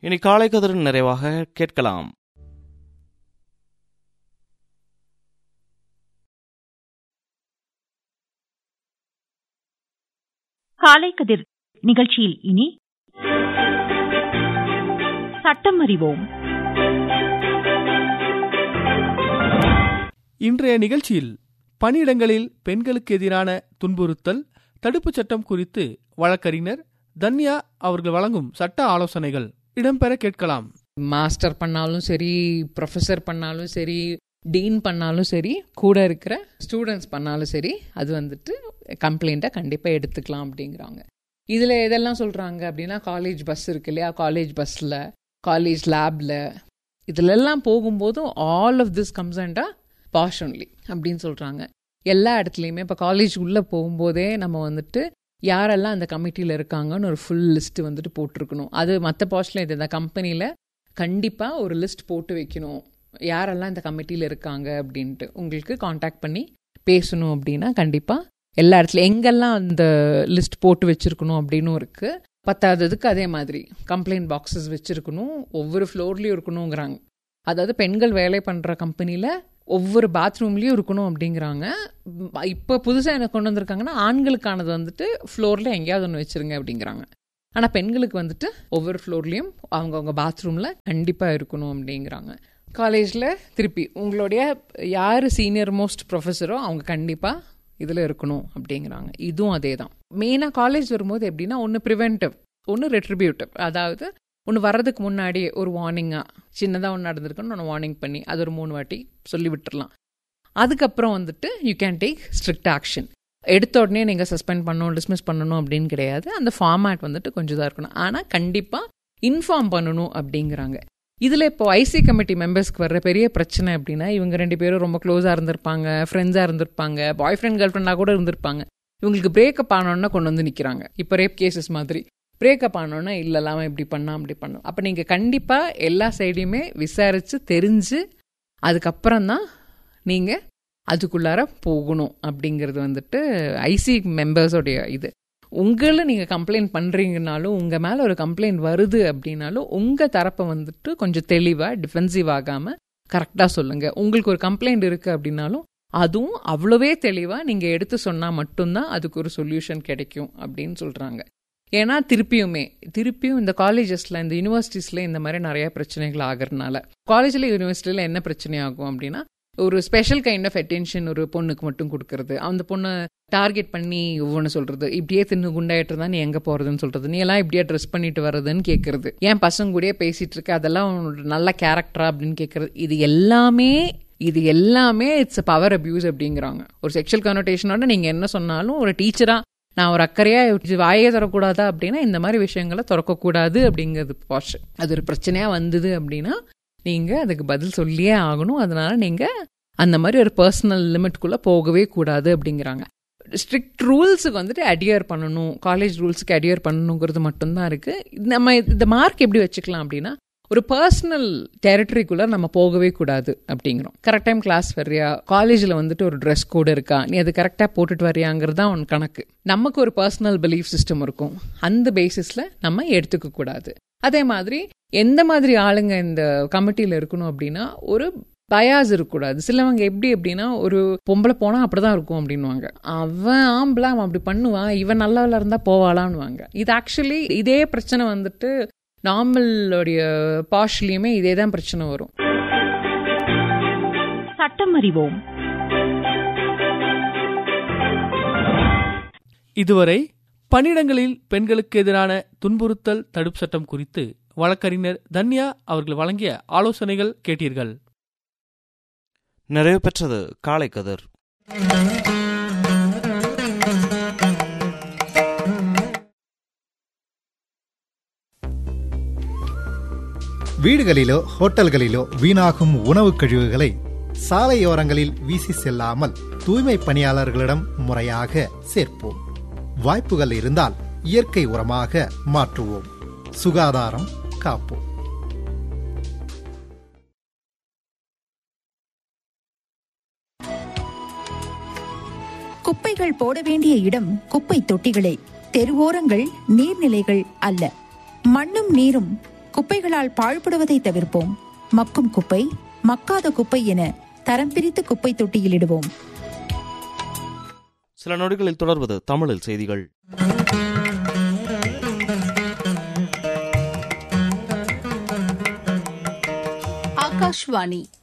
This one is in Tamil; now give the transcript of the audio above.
இனி காலை கதிரின் நிறைவாக கேட்கலாம் காலை கதிர் நிகழ்ச்சியில் இனி சட்டம் அறிவோம் இன்றைய நிகழ்ச்சியில் பணியிடங்களில் பெண்களுக்கு எதிரான துன்புறுத்தல் தடுப்புச் சட்டம் குறித்து வழக்கறிஞர் தன்யா அவர்கள் வழங்கும் சட்ட ஆலோசனைகள் இடம்பெற கேட்கலாம் மாஸ்டர் பண்ணாலும் சரி ப்ரொஃபஸர் பண்ணாலும் சரி டீன் பண்ணாலும் சரி கூட இருக்கிற ஸ்டூடெண்ட்ஸ் பண்ணாலும் சரி அது வந்துட்டு கம்ப்ளைண்ட்டை கண்டிப்பாக எடுத்துக்கலாம் அப்படிங்கிறாங்க இதில் எதெல்லாம் சொல்கிறாங்க அப்படின்னா காலேஜ் பஸ் இருக்கு இல்லையா காலேஜ் பஸ்ஸில் காலேஜ் லேபில் இதிலெல்லாம் போகும்போதும் all of this comes under POSH only அப்படின்னு சொல்கிறாங்க எல்லா இடத்துலையுமே இப்போ காலேஜ் உள்ளே போகும்போதே நம்ம வந்துட்டு யாரெல்லாம் அந்த கமிட்டியில் இருக்காங்கன்னு ஒரு ஃபுல் லிஸ்ட் வந்துட்டு போட்டிருக்கணும் அது மற்ற பாஸ்டில் இது இந்த கம்பெனியில் கண்டிப்பாக ஒரு லிஸ்ட் போட்டு வைக்கணும் யாரெல்லாம் இந்த கமிட்டியில் இருக்காங்க அப்படின்ட்டு உங்களுக்கு காண்டாக்ட் பண்ணி பேசணும் அப்படின்னா கண்டிப்பாக எல்லா இடத்துல எங்கெல்லாம் அந்த லிஸ்ட் போட்டு வச்சுருக்கணும் அப்படின்னும் இருக்குது பத்தாததுக்கு அதே மாதிரி கம்ப்ளைண்ட் பாக்ஸஸ் வச்சுருக்கணும் ஒவ்வொரு ஃப்ளோர்லேயும் இருக்கணுங்கிறாங்க அதாவது பெண்கள் வேலை பண்ணுற கம்பெனியில் ஒவ்வொரு பாத்ரூம்லேயும் இருக்கணும் அப்படிங்கிறாங்க இப்போ புதுசாக என்ன கொண்டு வந்திருக்காங்கன்னா ஆண்களுக்கானது வந்துட்டு ஃப்ளோரில் எங்கேயாவது ஒன்று வச்சுருங்க அப்படிங்கிறாங்க ஆனால் பெண்களுக்கு வந்துட்டு ஒவ்வொரு ஃப்ளோர்லேயும் அவங்கவுங்க பாத்ரூமில் கண்டிப்பாக இருக்கணும் அப்படிங்கிறாங்க காலேஜில் திருப்பி உங்களுடைய யார் சீனியர் மோஸ்ட் ப்ரொஃபஸரோ அவங்க கண்டிப்பாக இதில் இருக்கணும் அப்படிங்கிறாங்க இதுவும் அதே தான் மெயினாக காலேஜ் வரும்போது எப்படின்னா ஒன்று ப்ரிவென்டிவ் ஒன்று ரெட்ரிபியூட்டிவ் அதாவது ஒன்று வர்றதுக்கு முன்னாடியே ஒரு வார்னிங்காக சின்னதாக ஒன்று நடந்திருக்குன்னு ஒன்று வார்னிங் பண்ணி அது ஒரு மூணு வாட்டி சொல்லி விட்டுறலாம் அதுக்கப்புறம் வந்துட்டு you can take strict action எடுத்த உடனே நீங்கள் சஸ்பெண்ட் பண்ணணும் டிஸ்மிஸ் பண்ணணும் அப்படின்னு கிடையாது அந்த ஃபார்மேட் வந்துட்டு கொஞ்சம் தான் இருக்கணும் ஆனால் கண்டிப்பாக இன்ஃபார்ம் பண்ணணும் அப்படிங்கிறாங்க இதில் இப்போ ஐசி கமிட்டி மெம்பர்ஸ்க்கு வர்ற பெரிய பிரச்சனை அப்படின்னா இவங்க ரெண்டு பேரும் ரொம்ப க்ளோஸாக இருந்திருப்பாங்க ஃப்ரெண்ட்ஸாக இருந்திருப்பாங்க பாய் ஃப்ரெண்ட் கேர்ள் ஃப்ரெண்டாக கூட இருந்திருப்பாங்க இவங்களுக்கு பிரேக்கப் ஆனோன்னா கொண்டு வந்து நிற்கிறாங்க இப்போ ரேப் கேசஸ் மாதிரி பிரேக்கப் ஆனோன்னா இல்லைலாம இப்படி பண்ணா அப்படி பண்ணும் அப்போ நீங்கள் கண்டிப்பாக எல்லா சைடையுமே விசாரித்து தெரிஞ்சு அதுக்கப்புறம் தான் நீங்கள் அதுக்குள்ளார போகணும் அப்படிங்கிறது வந்துட்டு ஐசி மெம்பர்ஸோடைய இது உங்களை நீங்கள் கம்ப்ளைண்ட் பண்ணுறீங்கனாலும் உங்கள் மேலே ஒரு கம்ப்ளைண்ட் வருது அப்படின்னாலும் உங்கள் தரப்பை வந்துட்டு கொஞ்சம் தெளிவாக டிஃபென்சிவ் ஆகாமல் கரெக்டாக சொல்லுங்கள் உங்களுக்கு ஒரு கம்ப்ளைண்ட் இருக்குது அப்படின்னாலும் அதுவும் அவ்வளோவே தெளிவாக நீங்கள் எடுத்து சொன்னால் மட்டும்தான் அதுக்கு ஒரு சொல்யூஷன் கிடைக்கும் அப்படின்னு சொல்கிறாங்க ஏன்னா திருப்பியுமே திருப்பியும் இந்த காலேஜஸில் இந்த யூனிவர்சிட்டிஸில் இந்த மாதிரி நிறைய பிரச்சனைகள் ஆகிறதுனால காலேஜில் யூனிவர்சிட்டியில் என்ன பிரச்சனை ஆகும் அப்படின்னா ஒரு ஸ்பெஷல் கைண்ட் ஆஃப் அட்டென்ஷன் ஒரு பொண்ணுக்கு மட்டும் கொடுக்கறது அந்த பொண்ணை டார்கெட் பண்ணி ஒவ்வொன்று சொல்றது இப்படியே தின்னு குண்டாயிட்டு தான் நீ எங்கே போகிறதுன்னு சொல்றது நீ எல்லாம் இப்படியே ட்ரெஸ் பண்ணிட்டு வர்றதுன்னு கேட்கறது ஏன் பசங்க கூடயே பேசிட்டு இருக்க அதெல்லாம் உன்னோட நல்ல கேரக்டரா அப்படின்னு கேட்கறது இது எல்லாமே இது எல்லாமே இட்ஸ் பவர் அபியூஸ் அப்படிங்கிறாங்க ஒரு செக்ஷுவல் கனோட்டேஷனோட நீங்கள் என்ன சொன்னாலும் ஒரு டீச்சராக நான் ஒரு அக்கறையாக வாயே தரக்கூடாதா அப்படின்னா இந்த மாதிரி விஷயங்களை திறக்கக்கூடாது அப்படிங்கிறது பாஷ் அது ஒரு பிரச்சனையாக வந்தது அப்படின்னா நீங்கள் அதுக்கு பதில் சொல்லியே ஆகணும் அதனால நீங்கள் அந்த மாதிரி ஒரு பர்சனல் லிமிட்குள்ளே போகவே கூடாது அப்படிங்கிறாங்க ஸ்ட்ரிக்ட் ரூல்ஸுக்கு வந்துட்டு அடியர் பண்ணணும் காலேஜ் ரூல்ஸுக்கு அடியர் பண்ணணுங்கிறது மட்டும்தான் இருக்குது நம்ம இந்த மார்க் எப்படி வச்சுக்கலாம் அப்படின்னா ஒரு பர்சனல் டெரிட்டரிக்குள்ளே நம்ம போகவே கூடாது அப்படிங்கிறோம் கரெக்ட் டைம் கிளாஸ் வர்றியா காலேஜில் வந்துட்டு ஒரு ட்ரெஸ் கோடு இருக்கா நீ அது கரெக்டாக போட்டுட்டு வரியாங்கிறது தான் உன் கணக்கு நமக்கு ஒரு பர்சனல் பிலீஃப் சிஸ்டம் இருக்கும் அந்த பேசிஸில் நம்ம எடுத்துக்க கூடாது அதே மாதிரி எந்த மாதிரி ஆளுங்க இந்த கமிட்டியில் இருக்கணும் அப்படின்னா ஒரு பயாஸ் இருக்கக்கூடாது சிலவங்க எப்படி அப்படின்னா ஒரு பொம்பளை போனால் அப்படிதான் இருக்கும் அப்படின்வாங்க அவன் ஆம்பளை அவன் அப்படி பண்ணுவான் இவன் நல்லவள இருந்தா போவாளான்னுவாங்க இது ஆக்சுவலி இதே பிரச்சனை வந்துட்டு நார்மலோடைய பாஷ்லேயுமே இதே தான் பிரச்சனை வரும் சட்டம் அறிவோம் இதுவரை பணியிடங்களில் பெண்களுக்கு எதிரான துன்புறுத்தல் தடுப்பு சட்டம் குறித்து வழக்கறிஞர் தன்யா அவர்கள் வழங்கிய ஆலோசனைகள் கேட்டீர்கள் நிறைவு பெற்றது காலை கதிர் வீடுகளிலோ ஹோட்டல்களிலோ வீணாகும் உணவுக் கழிவுகளை சாலையோரங்களில் வீசி செல்லாமல் தூய்மை பணியாளர்களிடம் முறையாக சேர்ப்போம் வாய்ப்புகள் இருந்தால் இயற்கை உரமாக மாற்றுவோம் சுகாதாரம் காப்போம் குப்பைகள் போட வேண்டிய இடம் குப்பை தொட்டிகளே தெருவோரங்கள் நீர்நிலைகள் அல்ல மண்ணும் நீரும் குப்பைகளால் பாழ்படுவதை தவிர்ப்போம் மக்கும் குப்பை மக்காத குப்பை என தரம் பிரித்து குப்பை தொட்டியில் இடுவோம் சில நொடிகளில் தொடர்வது தமிழில் செய்திகள் ஆகாஷ்வாணி